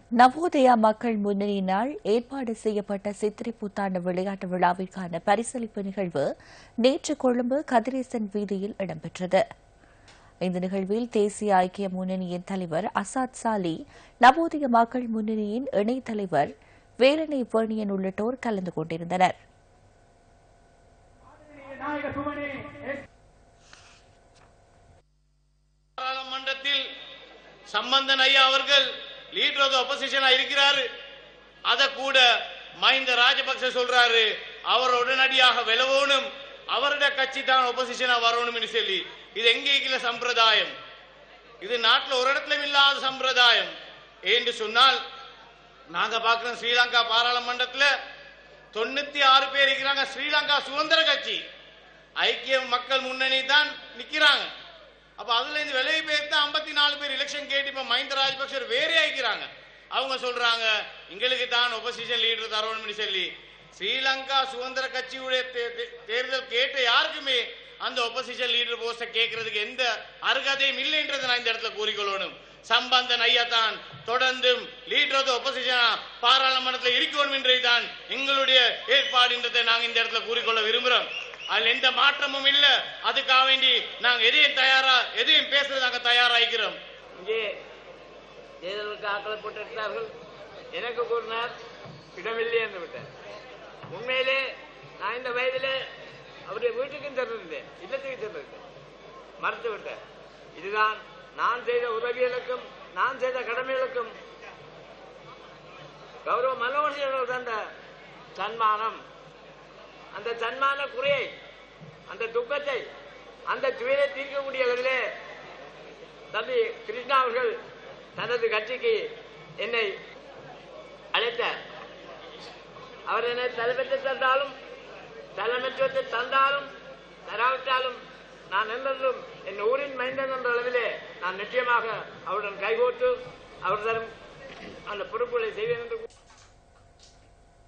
நவோதயா மக்கள் முன்னணியினால் ஏற்பாடு செய்யப்பட்ட சித்திரை புத்தாண்டு விளையாட்டு விழாவிற்கான பரிசளிப்பு நிகழ்வு நேற்று கொழும்பு கதிரேசன் வீதியில் இடம்பெற்றது இந்த நிகழ்வில் தேசிய ஐக்கிய முன்னணியின் தலைவர் அசாத் சாலி நவோதய மக்கள் முன்னணியின் இணைத் தலைவர் வேலனை வேணியன் உள்ளிட்டோர் கலந்து கொண்டிருந்தனர் பாராளுமன்றத்தில் சம்பந்தன் ஐயா அவர்கள் லீடர் ஆஃப் ஒப்போசிஷனா இருக்கிறாரு அத கூட மஹிந்த ராஜபக்ச சொல்றாரு அவர் உடனடியாக விலவோனும் அவருடைய கட்சி தான் ஒப்போசிஷனா வரணும்னு சொல்லி இது எங்கே இருக்கிற சம்பிரதாயம் இது நாட்டில் ஒரு இடத்துல இல்லாத சம்பிரதாயம் என்று சொன்னால் நாங்க பார்க்கிறோம் ஸ்ரீலங்கா பாராளுமன்றத்துல தொண்ணூத்தி ஆறு பேர் இருக்கிறாங்க ஸ்ரீலங்கா சுதந்திர கட்சி ஐக்கிய மக்கள் முன்னணி தான் நிக்கிறாங்க அப்ப அதுல இந்த விலை பேர் தான் ஐம்பத்தி நாலு பேர் எலெக்ஷன் கேட்டு இப்ப மஹிந்த ராஜபக்சர் வேறே ஆயிக்கிறாங்க அவங்க சொல்றாங்க எங்களுக்கு தான் ஒப்போசிஷன் லீடர் தரணும்னு சொல்லி ஸ்ரீலங்கா சுதந்திர கட்சியுடைய தே- தே- தேர்தல் கேட்ட யாருக்குமே அந்த ஒப்போசிஷன் லீடர் போஸ்ட கேட்கறதுக்கு எந்த அருகதையும் இல்லைன்றதை நான் இந்த இடத்துல கூறிக்கொள்ளணும் சம்பந்தன் ஐயா தான் தொடர்ந்தும் லீடர் ஆஃப் ஒப்போசிஷனா பாராளுமன்றத்தில் இருக்கணும் என்றுதான் எங்களுடைய ஏற்பாடுன்றதை நாங்க இந்த இடத்துல கூறிக்கொள்ள விரும்புறோம் அதுல எந்த மாற்றமும் இல்ல அதுக்காக வேண்டி நாங்க எதையும் தயாரா எதையும் பேசுறது நாங்க தயாராகிறோம் இங்கே தேர்தலுக்கு ஆக்களை போட்டிருக்கிறார்கள் எனக்கு கூறினார் இடமில்லை என்று விட்டார் உண்மையிலே நான் இந்த வயதிலே அவருடைய வீட்டுக்கும் சென்றதில்லை இல்லத்துக்கு சென்றதில்லை மறுத்து விட்டார் இதுதான் நான் செய்த உதவிகளுக்கும் நான் செய்த கடமைகளுக்கும் கௌரவ மனோகர் தந்த சன்மானம் அந்த சன்மான குறையை அந்த துக்கத்தை அந்த துயரை தீர்க்கக்கூடியவர்களே தம்பி கிருஷ்ணா அவர்கள் தனது கட்சிக்கு என்னை அழைத்தார் அவர் என்னை தலைமைத்து தந்தாலும் தலைமைத்துவத்தை தந்தாலும் தராவிட்டாலும் நான் என்றென்றும் என் ஊரின் மைந்தன் என்ற அளவிலே நான் நிச்சயமாக அவருடன் கைகோர்த்து அவர் தரும் அந்த பொறுப்புகளை செய்வேன் என்று கூ-